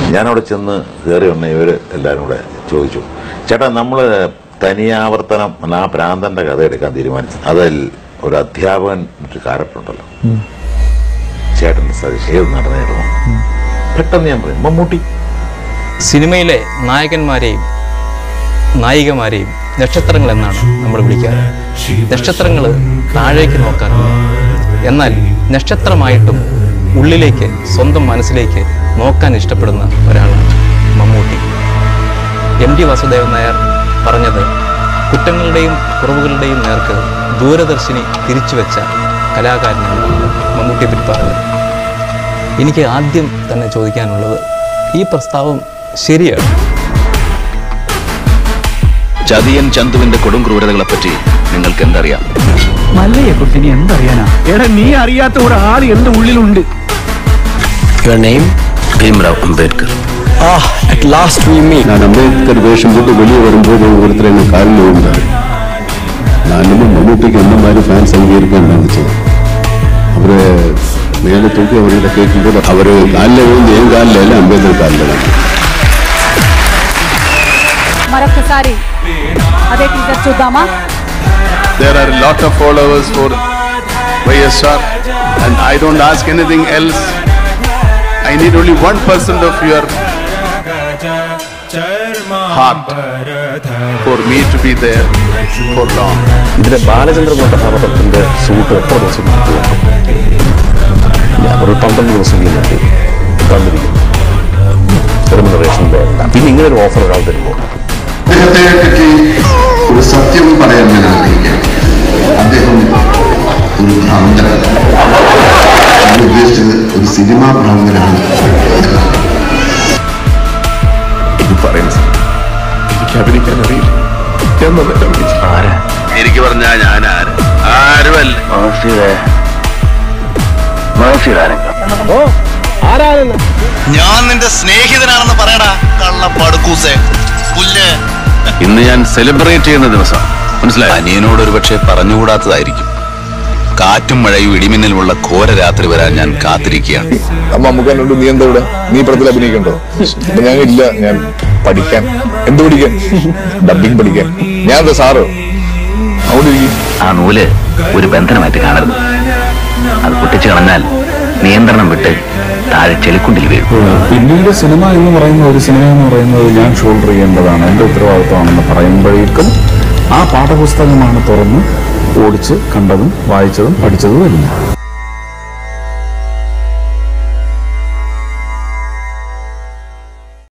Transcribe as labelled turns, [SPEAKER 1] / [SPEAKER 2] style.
[SPEAKER 1] ഞാനവിടെ ചെന്ന് കയറി വന്ന ഇവർ എല്ലാവരും കൂടെ ചോദിച്ചു ചേട്ടാ നമ്മൾ തനിയാവർത്തനം എന്ന ആ പ്രാന്തന്റെ കഥ എടുക്കാൻ തീരുമാനിച്ചു അതിൽ ഒരു അധ്യാപകൻ ഒരു ക്യാരക്ടറുണ്ടല്ലോ ചേട്ടൻ സജസ്റ്റ് ഏത് നടനായിരുന്നു പെട്ടെന്ന് ഞാൻ പറയും മമ്മൂട്ടി
[SPEAKER 2] സിനിമയിലെ നായകന്മാരെയും നായികമാരെയും നക്ഷത്രങ്ങൾ എന്നാണ് നമ്മൾ വിളിക്കാറ് നക്ഷത്രങ്ങൾ താഴേക്ക് നോക്കാറില്ല എന്നാൽ നക്ഷത്രമായിട്ടും ഉള്ളിലേക്ക് സ്വന്തം മനസ്സിലേക്ക് നോക്കാൻ ഇഷ്ടപ്പെടുന്ന ഒരാളാണ് മമ്മൂട്ടി എം ടി വാസുദേവൻ നായർ പറഞ്ഞത് കുറ്റങ്ങളുടെയും കുറവുകളുടെയും നേർക്ക് ദൂരദർശിനി തിരിച്ചുവെച്ച കലാകാരനാണ് മമ്മൂട്ടിയെ പറ്റി പറഞ്ഞത് എനിക്ക് ആദ്യം തന്നെ ചോദിക്കാനുള്ളത് ഈ പ്രസ്താവം ശരിയാണ്
[SPEAKER 3] ചതിയൻ ചന്തുവിന്റെ കൊടും ക്രൂരതകളെപ്പറ്റി നിങ്ങൾക്ക് എന്തറിയാം
[SPEAKER 4] മല്ലയെ കുറിച്ച് ഇനി എന്തറിയാനാ എടാ നീ അറിയാത്ത ഒരാൾ എന്റെ ഉള്ളിലുണ്ട്
[SPEAKER 3] യുവർ നെയിം ഭീംറാവ് അംബേദ്കർ
[SPEAKER 5] நான் அம்பேத்கர் வேஷம் போட்டு வெளியே வரும்போது ஒருத்தர் என்ன காலில் விழுந்தார் நான் இன்னமும் மம்முட்டிக்கு அந்த மாதிரி ஃபேன்ஸ் அங்கே இருக்கேன்னு நினைச்சேன் அவரை மேலே தூக்கி அவர்கிட்ட கேட்கும்போது அவர் காலில் விழுந்து என் காலில் இல்லை அம்பேத்கர் காலில் தான்
[SPEAKER 6] మరొకసారి అదే టీచర్ చూద్దామా
[SPEAKER 5] There are a lot of followers for YSR and I don't ask anything else. I need only 1% of your heart for me to be there for long.
[SPEAKER 3] ഇതിലെ ബാലചന്ദ്രൻ കഥാപാത്രത്തിന്റെ ഷൂട്ട് എത്ര ദിവസം ഞാൻ ഒരു പന്ത്രണ്ട് ദിവസമെങ്കിലും തന്നിരിക്കുന്നു റെമുനറേഷൻ വേണ്ട പിന്നെ ഇങ്ങനെ ഒരു ഓഫർ ഒരാൾ തരുമ്പോൾ
[SPEAKER 5] അദ്ദേഹത്തെ പറ്റി ഒരു സത്യം പറയാൻ ഞാൻ ആഗ്രഹിക്കാം അദ്ദേഹം ഒരു ഭ്രാന്തനാണ് ഞാൻ ഉദ്ദേശിച്ചത് ഒരു സിനിമാ ഭ്രാന്തനാണ്
[SPEAKER 3] ഇത് പറയുന്ന എനിക്ക് അഭിനയിക്കാൻ അറിയില്ല എന്നല്ല ആരാ
[SPEAKER 5] എനിക്ക് പറഞ്ഞാ ഞാൻ ആര് ആരുമല്ല
[SPEAKER 3] ഞാൻ നിന്റെ സ്നേഹിതനാണെന്ന് പറയടാ കള്ള പടുക്കൂസേ പുല്ല് ഇന്ന് ഞാൻ സെലിബ്രേറ്റ് ചെയ്യുന്ന ദിവസം മനസ്സിലായി അനിയനോട് ഒരു പക്ഷേ പറഞ്ഞുകൂടാത്തതായിരിക്കും കാറ്റും മഴയും ഇടിമിന്നലുമുള്ള ഘോര രാത്രി വരാൻ ഞാൻ കാത്തിരിക്കുകയാണ്
[SPEAKER 7] നമുക്ക് എന്നോട് നീ എന്താ ഇവിടെ നീ പടത്തിൽ അഭിനയിക്കണ്ടോ അപ്പൊ ഞാൻ ഇല്ല ഞാൻ പഠിക്കാൻ എന്ത് പഠിക്കാൻ ഡബിങ് പഠിക്കാൻ ഞാൻ എന്താ സാറ് അവിടെ ഇരിക്കും
[SPEAKER 3] ആ നൂല് ഒരു ബന്ധനമായിട്ട് കാണരുത് അത് പൊട്ടിച്ചു കളഞ്ഞാൽ നിയന്ത്രണം വിട്ട് താഴെ ചെളിക്കുണ്ടിൽ വീഴും
[SPEAKER 7] പിന്നീട് സിനിമ എന്ന് പറയുന്ന ഒരു സിനിമ എന്ന് പറയുന്നത് ഞാൻ ഷോൾഡർ ചെയ്യേണ്ടതാണ് എന്റെ ഉത്തരവാദിത്വമാണെന്ന് പറയുമ്പോഴേക്കും ആ പാഠപുസ്തകമാണ് തുറന്ന് ഓടിച്ച് കണ്ടതും വായിച്ചതും പഠിച്ചതും വരുന്നത്